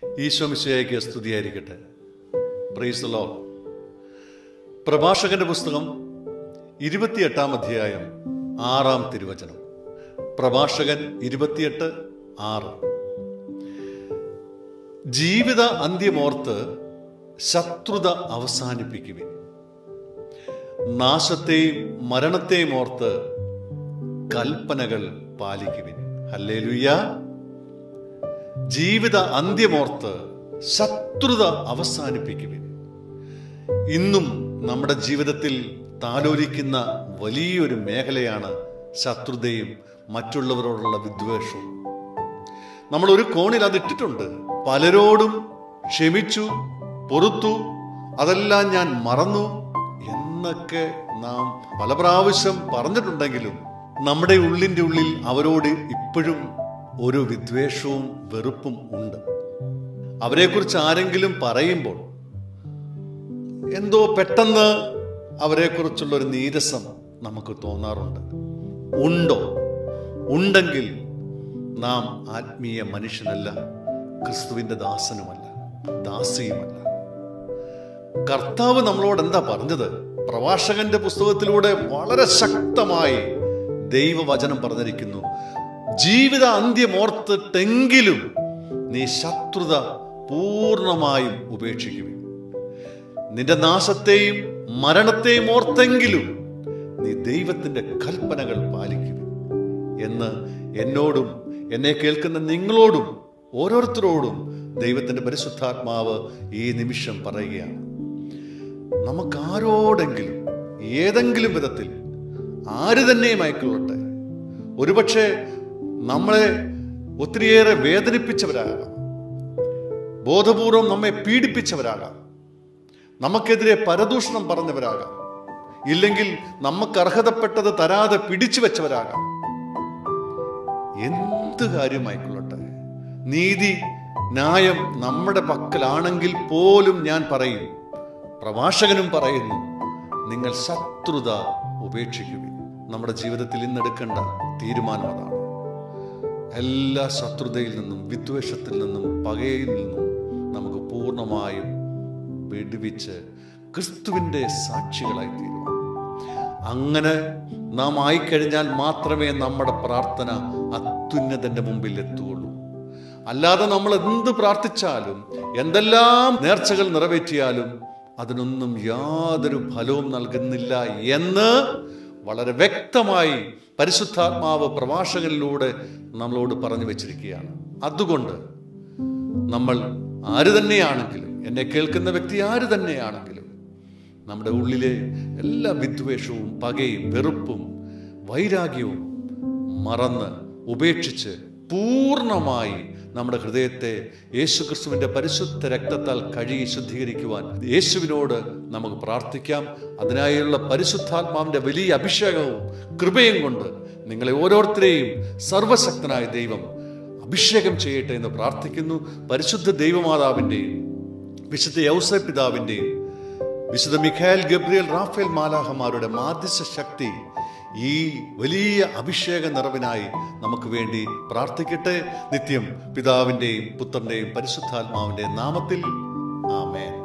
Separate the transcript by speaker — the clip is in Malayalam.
Speaker 1: ഈശോമിശയ്ക്ക് സ്തുതിയായിരിക്കട്ടെ പ്രൈസ് ലോ പ്രഭാഷകന്റെ പുസ്തകം ഇരുപത്തിയെട്ടാം അധ്യായം ആറാം തിരുവചനം പ്രഭാഷകൻ ഇരുപത്തിയെട്ട് ആറ് ജീവിത അന്ത്യമോർത്ത് ശത്രുത അവസാനിപ്പിക്കുവിൻ നാശത്തെയും മരണത്തെയും ഓർത്ത് കൽപ്പനകൾ പാലിക്കുവിൻ ഹല്ലേലുയ്യ ജീവിത അന്ത്യമോർത്ത് ശത്രുത അവസാനിപ്പിക്കുവിൻ ഇന്നും നമ്മുടെ ജീവിതത്തിൽ താലോലിക്കുന്ന വലിയൊരു മേഖലയാണ് ശത്രുതയും മറ്റുള്ളവരോടുള്ള വിദ്വേഷവും നമ്മൾ ഒരു കോണിൽ അത് ഇട്ടിട്ടുണ്ട് പലരോടും ക്ഷമിച്ചു പൊറുത്തു അതെല്ലാം ഞാൻ മറന്നു എന്നൊക്കെ നാം പല പ്രാവശ്യം പറഞ്ഞിട്ടുണ്ടെങ്കിലും നമ്മുടെ ഉള്ളിൻ്റെ ഉള്ളിൽ അവരോട് ഇപ്പോഴും ഒരു വിദ്വേഷവും വെറുപ്പും ഉണ്ട് അവരെക്കുറിച്ച് ആരെങ്കിലും പറയുമ്പോൾ എന്തോ പെട്ടെന്ന് അവരെക്കുറിച്ചുള്ള ഒരു നീരസം നമുക്ക് തോന്നാറുണ്ട് ഉണ്ടോ ഉണ്ടെങ്കിൽ നാം ആത്മീയ മനുഷ്യനല്ല ക്രിസ്തുവിന്റെ ദാസനുമല്ല ദാസിയുമല്ല കർത്താവ് നമ്മളോട് എന്താ പറഞ്ഞത് പ്രഭാഷകന്റെ പുസ്തകത്തിലൂടെ വളരെ ശക്തമായി ദൈവവചനം പറഞ്ഞിരിക്കുന്നു ജീവിത അന്ത്യമോർത്തിട്ടെങ്കിലും നീ ശത്രുത പൂർണ്ണമായും ഉപേക്ഷിക്കുവിൻ നിന്റെ നാശത്തെയും മരണത്തെയും ഓർത്തെങ്കിലും നീ ദൈവത്തിന്റെ കൽപ്പനകൾ പാലിക്കുവിൻ എന്ന് എന്നോടും എന്നെ കേൾക്കുന്ന നിങ്ങളോടും ഓരോരുത്തരോടും ദൈവത്തിന്റെ പരിശുദ്ധാത്മാവ് ഈ നിമിഷം പറയുകയാണ് നമുക്കാരോടെങ്കിലും ഏതെങ്കിലും വിധത്തിൽ ആര് തന്നെയും ആയിക്കൊള്ളട്ടെ ഒരുപക്ഷെ നമ്മളെ ഒത്തിരിയേറെ വേദനിപ്പിച്ചവരാകാം ബോധപൂർവം നമ്മെ പീഡിപ്പിച്ചവരാകാം നമുക്കെതിരെ പരദൂഷണം പറഞ്ഞവരാകാം ഇല്ലെങ്കിൽ നമുക്ക് അർഹതപ്പെട്ടത് തരാതെ പിടിച്ചു വെച്ചവരാകാം എന്ത് കാര്യമായിക്കൊള്ളട്ടെ നീതി ന്യായം നമ്മുടെ പക്കലാണെങ്കിൽ പോലും ഞാൻ പറയും പ്രഭാഷകനും പറയുന്നു നിങ്ങൾ ശത്രുത ഉപേക്ഷിക്കുവിൻ നമ്മുടെ ജീവിതത്തിൽ ഇന്നെടുക്കേണ്ട തീരുമാനം അതാണ് എല്ലാ ശത്രുതയിൽ നിന്നും വിദ്വേഷത്തിൽ നിന്നും പകയിൽ നിന്നും നമുക്ക് പൂർണ്ണമായും വിടുവിച്ച് ക്രിസ്തുവിൻ്റെ സാക്ഷികളായി തീരുവാൻ അങ്ങനെ നാം ആയിക്കഴിഞ്ഞാൽ മാത്രമേ നമ്മുടെ പ്രാർത്ഥന അത്യുന്നതന്റെ മുമ്പിൽ എത്തുകയുള്ളൂ അല്ലാതെ നമ്മൾ എന്ത് പ്രാർത്ഥിച്ചാലും എന്തെല്ലാം നേർച്ചകൾ നിറവേറ്റിയാലും അതിനൊന്നും യാതൊരു ഫലവും നൽകുന്നില്ല എന്ന് വളരെ വ്യക്തമായി പരിശുദ്ധാത്മാവ് പ്രഭാഷകനിലൂടെ നമ്മളോട് പറഞ്ഞു വെച്ചിരിക്കുകയാണ് അതുകൊണ്ട് നമ്മൾ ആര് തന്നെയാണെങ്കിലും എന്നെ കേൾക്കുന്ന വ്യക്തി ആര് തന്നെയാണെങ്കിലും നമ്മുടെ ഉള്ളിലെ എല്ലാ വിദ്വേഷവും പകയും വെറുപ്പും വൈരാഗ്യവും മറന്ന് ഉപേക്ഷിച്ച് പൂർണ്ണമായി നമ്മുടെ ഹൃദയത്തെ യേശുക്രിസ്തുവിന്റെ പരിശുദ്ധ രക്തത്താൽ കഴുകി ശുദ്ധീകരിക്കുവാൻ യേശുവിനോട് നമുക്ക് പ്രാർത്ഥിക്കാം അതിനായുള്ള പരിശുദ്ധാത്മാവിന്റെ വലിയ അഭിഷേകവും കൃപയും കൊണ്ട് നിങ്ങളെ ഓരോരുത്തരെയും സർവശക്തനായ ദൈവം അഭിഷേകം ചെയ്യട്ടെ എന്ന് പ്രാർത്ഥിക്കുന്നു പരിശുദ്ധ ദൈവമാതാവിൻ്റെയും വിശുദ്ധ യൗസ പിതാവിൻ്റെയും വിശുദ്ധ മിഖായൽ ഗബ്രിയൽ റാഫേൽ മാലാഹമാരുടെ മാധ്യസ്ഥ ശക്തി ഈ വലിയ അഭിഷേക നിറവിനായി നമുക്ക് വേണ്ടി പ്രാർത്ഥിക്കട്ടെ നിത്യം പിതാവിൻ്റെയും പുത്രൻ്റെയും പരിശുദ്ധാത്മാവിൻ്റെയും നാമത്തിൽ ആമേൻ